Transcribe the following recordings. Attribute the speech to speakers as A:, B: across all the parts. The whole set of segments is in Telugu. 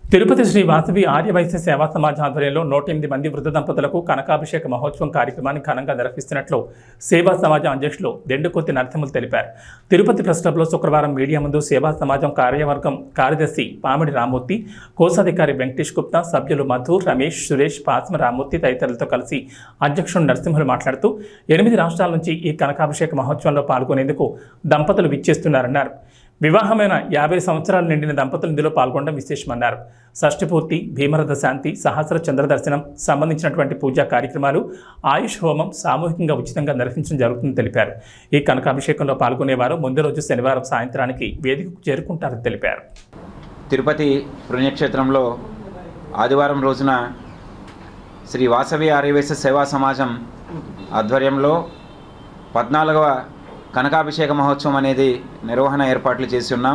A: తిరుపతి శ్రీ వాసవి ఆర్యవైశ్య సేవా సమాజ్ ఆధ్వర్యంలో నూట ఎనిమిది మంది వృద్ధ దంపతులకు కనకాభిషేక మహోత్సవం కార్యక్రమాన్ని ఘనంగా నిర్వహిస్తున్నట్లు సేవా సమాజం అధ్యక్షులు దెండుకొత్తి నరసింహులు తెలిపారు తిరుపతి ప్రెస్ క్లబ్లో శుక్రవారం మీడియా ముందు సేవా సమాజం కార్యవర్గం కార్యదర్శి పామిడి రామూర్తి కోశాధికారి వెంకటేష్ గుప్తా సభ్యులు మధు రమేష్ సురేష్ పాస్మ రామూర్తి తదితరులతో కలిసి అధ్యక్షుడు నరసింహులు మాట్లాడుతూ ఎనిమిది రాష్ట్రాల నుంచి ఈ కనకాభిషేక మహోత్సవంలో పాల్గొనేందుకు దంపతులు విచ్చేస్తున్నారన్నారు వివాహమైన యాభై సంవత్సరాలు నిండిన దంపతులు ఇందులో పాల్గొనడం విశేషమన్నారు షష్ఠపూర్తి భీమరథ శాంతి సహస్ర చంద్ర దర్శనం సంబంధించినటువంటి పూజా కార్యక్రమాలు ఆయుష్ హోమం సామూహికంగా ఉచితంగా నిర్వహించడం జరుగుతుందని తెలిపారు ఈ కనకాభిషేకంలో పాల్గొనేవారు ముందు రోజు శనివారం సాయంత్రానికి వేదికకు చేరుకుంటారని తెలిపారు
B: తిరుపతి పుణ్యక్షేత్రంలో ఆదివారం రోజున శ్రీ వాసవి ఆర్యవేశ సేవా సమాజం ఆధ్వర్యంలో పద్నాలుగవ కనకాభిషేక మహోత్సవం అనేది నిర్వహణ ఏర్పాట్లు చేసి ఉన్నాం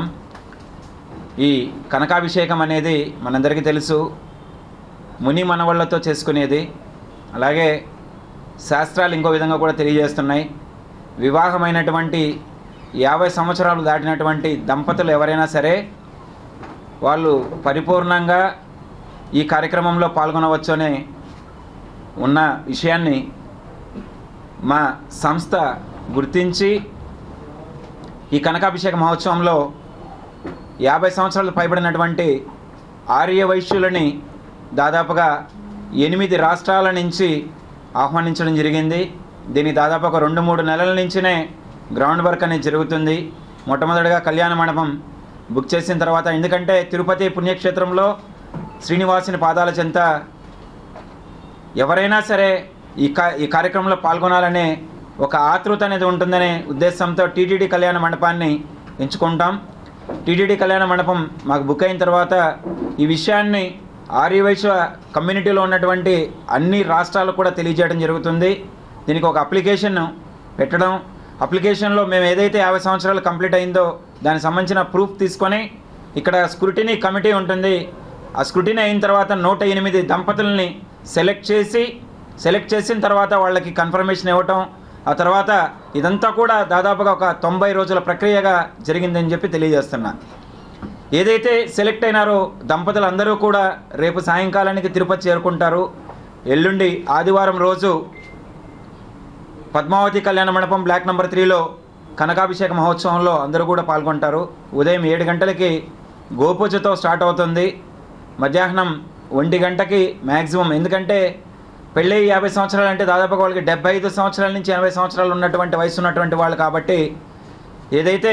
B: ఈ కనకాభిషేకం అనేది మనందరికీ తెలుసు ముని మనవళ్లతో చేసుకునేది అలాగే శాస్త్రాలు ఇంకో విధంగా కూడా తెలియజేస్తున్నాయి వివాహమైనటువంటి యాభై సంవత్సరాలు దాటినటువంటి దంపతులు ఎవరైనా సరే వాళ్ళు పరిపూర్ణంగా ఈ కార్యక్రమంలో పాల్గొనవచ్చు అనే ఉన్న విషయాన్ని మా సంస్థ గుర్తించి ఈ కనకాభిషేక మహోత్సవంలో యాభై సంవత్సరాలు పైబడినటువంటి ఆర్య వైశ్యులని దాదాపుగా ఎనిమిది రాష్ట్రాల నుంచి ఆహ్వానించడం జరిగింది దీనికి దాదాపు ఒక రెండు మూడు నెలల నుంచినే గ్రౌండ్ వర్క్ అనేది జరుగుతుంది మొట్టమొదటిగా కళ్యాణ మండపం బుక్ చేసిన తర్వాత ఎందుకంటే తిరుపతి పుణ్యక్షేత్రంలో శ్రీనివాసుని పాదాల చెంత ఎవరైనా సరే ఈ కా ఈ కార్యక్రమంలో పాల్గొనాలనే ఒక ఆతృత అనేది ఉంటుందనే ఉద్దేశంతో టీటీడీ కళ్యాణ మండపాన్ని ఎంచుకుంటాం టీటీడీ కళ్యాణ మండపం మాకు బుక్ అయిన తర్వాత ఈ విషయాన్ని ఆర్యవైశ్య కమ్యూనిటీలో ఉన్నటువంటి అన్ని రాష్ట్రాలకు కూడా తెలియజేయడం జరుగుతుంది దీనికి ఒక అప్లికేషన్ పెట్టడం అప్లికేషన్లో మేము ఏదైతే యాభై సంవత్సరాలు కంప్లీట్ అయిందో దానికి సంబంధించిన ప్రూఫ్ తీసుకొని ఇక్కడ స్క్రూటినీ కమిటీ ఉంటుంది ఆ స్క్రూటినీ అయిన తర్వాత నూట ఎనిమిది దంపతుల్ని సెలెక్ట్ చేసి సెలెక్ట్ చేసిన తర్వాత వాళ్ళకి కన్ఫర్మేషన్ ఇవ్వటం ఆ తర్వాత ఇదంతా కూడా దాదాపుగా ఒక తొంభై రోజుల ప్రక్రియగా జరిగిందని చెప్పి తెలియజేస్తున్నా ఏదైతే సెలెక్ట్ అయినారో దంపతులు అందరూ కూడా రేపు సాయంకాలానికి తిరుపతి చేరుకుంటారు ఎల్లుండి ఆదివారం రోజు పద్మావతి కళ్యాణ మండపం బ్లాక్ నెంబర్ త్రీలో కనకాభిషేక మహోత్సవంలో అందరూ కూడా పాల్గొంటారు ఉదయం ఏడు గంటలకి గోపూజతో స్టార్ట్ అవుతుంది మధ్యాహ్నం ఒంటి గంటకి మ్యాక్సిమం ఎందుకంటే పెళ్ళి యాభై సంవత్సరాలు అంటే దాదాపుగా వాళ్ళకి డెబ్బై ఐదు సంవత్సరాల నుంచి ఎనభై సంవత్సరాలు ఉన్నటువంటి వయసు ఉన్నటువంటి వాళ్ళు కాబట్టి ఏదైతే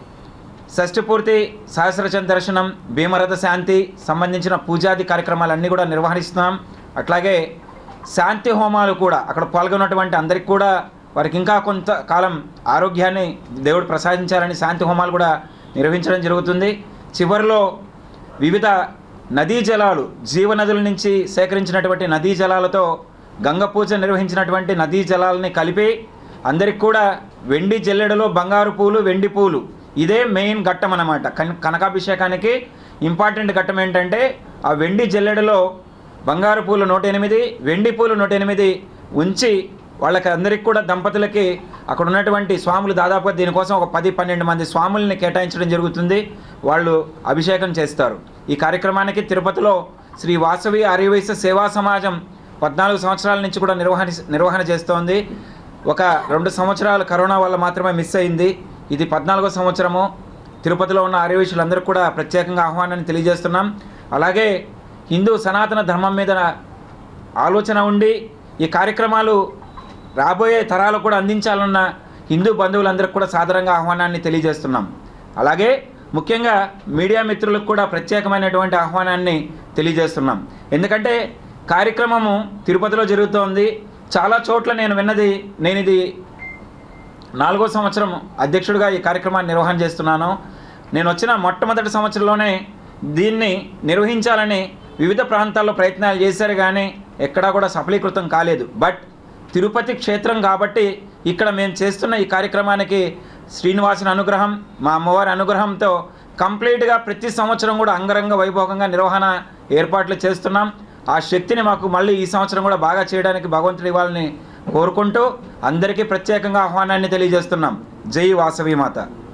B: షష్ఠి పూర్తి సహస్రచంద్ర దర్శనం భీమరథ శాంతి సంబంధించిన పూజాది కార్యక్రమాలన్నీ కూడా నిర్వహిస్తున్నాం అట్లాగే శాంతి హోమాలు కూడా అక్కడ పాల్గొన్నటువంటి అందరికి కూడా వారికి ఇంకా కొంత కాలం ఆరోగ్యాన్ని దేవుడు ప్రసాదించాలని శాంతి హోమాలు కూడా నిర్వహించడం జరుగుతుంది చివరిలో వివిధ నదీ జలాలు జీవనదుల నుంచి సేకరించినటువంటి నదీ జలాలతో గంగ పూజ నిర్వహించినటువంటి నదీ జలాలని కలిపి అందరికి కూడా వెండి జల్లెడలో బంగారు పూలు వెండి పూలు ఇదే మెయిన్ ఘట్టం అన్నమాట కన్ కనకాభిషేకానికి ఇంపార్టెంట్ ఘట్టం ఏంటంటే ఆ వెండి జల్లెడలో బంగారు పూలు నూట ఎనిమిది వెండి పూలు నూట ఎనిమిది ఉంచి వాళ్ళకి అందరికి కూడా దంపతులకి అక్కడ ఉన్నటువంటి స్వాములు దాదాపుగా దీనికోసం ఒక పది పన్నెండు మంది స్వాముల్ని కేటాయించడం జరుగుతుంది వాళ్ళు అభిషేకం చేస్తారు ఈ కార్యక్రమానికి తిరుపతిలో శ్రీ వాసవి ఆర్యవైశ్య సేవా సమాజం పద్నాలుగు సంవత్సరాల నుంచి కూడా నిర్వహణ నిర్వహణ చేస్తోంది ఒక రెండు సంవత్సరాలు కరోనా వల్ల మాత్రమే మిస్ అయింది ఇది పద్నాలుగో సంవత్సరము తిరుపతిలో ఉన్న ఆర్యవైశ్యులందరికీ కూడా ప్రత్యేకంగా ఆహ్వానాన్ని తెలియజేస్తున్నాం అలాగే హిందూ సనాతన ధర్మం మీద ఆలోచన ఉండి ఈ కార్యక్రమాలు రాబోయే తరాలకు కూడా అందించాలన్న హిందూ బంధువులందరికీ కూడా సాదరంగా ఆహ్వానాన్ని తెలియజేస్తున్నాం అలాగే ముఖ్యంగా మీడియా మిత్రులకు కూడా ప్రత్యేకమైనటువంటి ఆహ్వానాన్ని తెలియజేస్తున్నాం ఎందుకంటే కార్యక్రమము తిరుపతిలో జరుగుతోంది చాలా చోట్ల నేను విన్నది నేను ఇది నాలుగో సంవత్సరం అధ్యక్షుడిగా ఈ కార్యక్రమాన్ని నిర్వహణ చేస్తున్నాను నేను వచ్చిన మొట్టమొదటి సంవత్సరంలోనే దీన్ని నిర్వహించాలని వివిధ ప్రాంతాల్లో ప్రయత్నాలు చేశారు కానీ ఎక్కడా కూడా సఫలీకృతం కాలేదు బట్ తిరుపతి క్షేత్రం కాబట్టి ఇక్కడ మేము చేస్తున్న ఈ కార్యక్రమానికి శ్రీనివాసుని అనుగ్రహం మా అమ్మవారి అనుగ్రహంతో కంప్లీట్గా ప్రతి సంవత్సరం కూడా అంగరంగ వైభోగంగా నిర్వహణ ఏర్పాట్లు చేస్తున్నాం ఆ శక్తిని మాకు మళ్ళీ ఈ సంవత్సరం కూడా బాగా చేయడానికి భగవంతుడి ఇవ్వాలని కోరుకుంటూ అందరికీ ప్రత్యేకంగా ఆహ్వానాన్ని తెలియజేస్తున్నాం జై వాసవి మాత